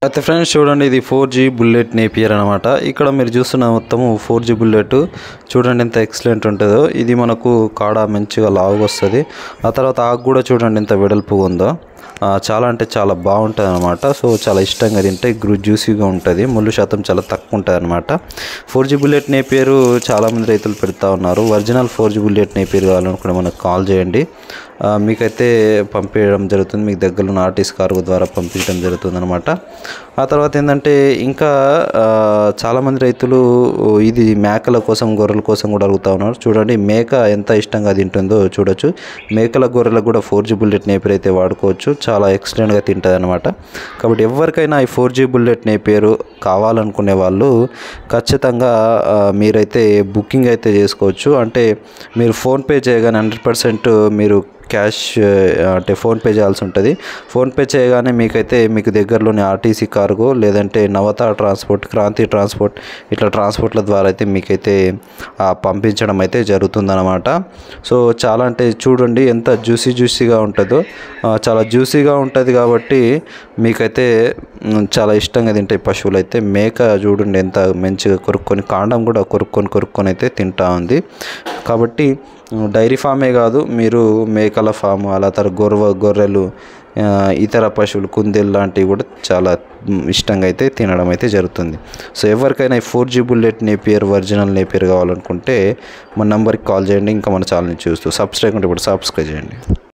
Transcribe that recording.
అయితే ఫ్రెండ్స్ చూడండి ఇది ఫోర్ జీ బుల్లెట్ నేపియర్ అనమాట ఇక్కడ మీరు చూస్తున్న మొత్తము ఫోర్ జీ బుల్లెట్ చూడండి ఎంత ఎక్సలెంట్ ఉంటుందో ఇది మనకు కాడ మంచిగా లావుగా వస్తుంది ఆ తర్వాత ఆకు కూడా చూడండి ఎంత వెడల్పుగా ఉందో ఆ, చాలా అంటే చాలా బాగుంటుంది అనమాట సో చాలా ఇష్టంగా తింటే గ్రూ జ్యూసీగా ఉంటుంది ముళ్ళు శాతం చాలా తక్కువ ఉంటుంది అనమాట ఫోర్ జీ బుల్లెట్ నేపేరు చాలామంది రైతులు పెడతా ఉన్నారు ఒరిజినల్ ఫోర్ జీ బుల్లెట్ నేపేరు కావాలనుకుంటే మనకు కాల్ చేయండి ఆ, మీకైతే పంపించడం జరుగుతుంది మీకు దగ్గరలో ఉన్న ఆర్టీసీ కార్గో ద్వారా పంపించడం జరుగుతుంది అనమాట ఆ తర్వాత ఏంటంటే ఇంకా ఆ, చాలామంది రైతులు ఇది మేకల కోసం గొర్రెల కోసం కూడా అడుగుతా ఉన్నారు చూడండి మేక ఎంత ఇష్టంగా తింటుందో చూడొచ్చు మేకల గొర్రెలకు కూడా ఫోర్ జీ బుల్లెట్ నేపేర్ అయితే వాడుకోవచ్చు చాలా ఎక్సలెంట్గా తింటుంది అనమాట కాబట్టి ఎవరికైనా ఈ ఫోర్ జీ బుల్లెట్ నేపేరు కావాలనుకునే వాళ్ళు ఖచ్చితంగా ఆ, మీరైతే బుకింగ్ అయితే చేసుకోవచ్చు అంటే మీరు ఫోన్పే చేయగానే హండ్రెడ్ పర్సెంట్ మీరు క్యాష్ ఆ, అంటే ఫోన్పే చేయాల్సి ఉంటుంది ఫోన్పే చేయగానే మీకైతే మీకు దగ్గరలోని ఆర్టీసీ కార్గో లేదంటే నవత ట్రాన్స్పోర్ట్ క్రాంతి ట్రాన్స్పోర్ట్ ఇట్లా ట్రాన్స్పోర్ట్ల ద్వారా అయితే మీకైతే ఆ, పంపించడం అయితే జరుగుతుందన్నమాట సో చాలా అంటే చూడండి ఎంత జ్యూసీ జ్యూసీగా ఉంటుందో ఆ, చాలా జ్యూసీగా ఉంటుంది కాబట్టి మీకైతే మ్, చాలా ఇష్టంగా తింటాయి పశువులు అయితే మేక చూడండి ఎంత మంచిగా కొరుక్కొని కాండం కూడా కొరుక్కొని కొరుక్కొని అయితే తింటా ఉంది కాబట్టి మ్, డైరీ ఫామే కాదు మీరు మేకల ఫామ్ అలా తర గొర్రె గొర్రెలు ఆ, ఇతర పశువులు కుందేలు లాంటివి కూడా చాలా మ్, ఇష్టంగా అయితే తినడం అయితే జరుగుతుంది సో ఎవరికైనా ఈ four G bullet Napier original Napier కావాలనుకుంటే మన నెంబర్కి కాల్ చేయండి ఇంకా మన ఛానల్ని చూస్తూ సబ్స్క్రైబ్ ఉంటే ఇప్పుడు సబ్స్క్రైబ్ చేయండి